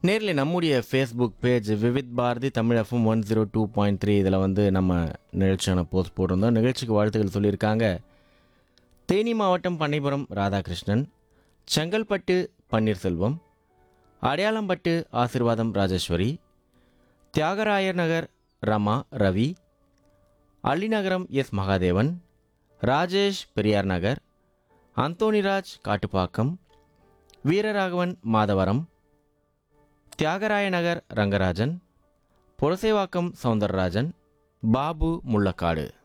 நேரில் நம்முடைய Facebook page Vividh Bharati Tamil FM one zero two point three இதில் வந்து நம்ம நிகழ்ச்சியான போஸ்ட் போட்டிருந்தோம் நிகழ்ச்சிக்கு வாழ்த்துக்கள் சொல்லியிருக்காங்க தேனி மாவட்டம் பண்ணைபுரம் ராதாகிருஷ்ணன் செங்கல்பட்டு பன்னீர்செல்வம் அடையாளம்பட்டு ஆசிர்வாதம் ராஜேஸ்வரி தியாகராயர் நகர் ரமா ரவி அள்ளிநகரம் எஸ் மகாதேவன் ராஜேஷ் பெரியார் நகர் அந்தோணிராஜ் காட்டுப்பாக்கம் வீரராகவன் மாதவரம் தியாகராய நகர் ரங்கராஜன் புரசைவாக்கம் சவுந்தரராஜன் பாபு முள்ளக்காடு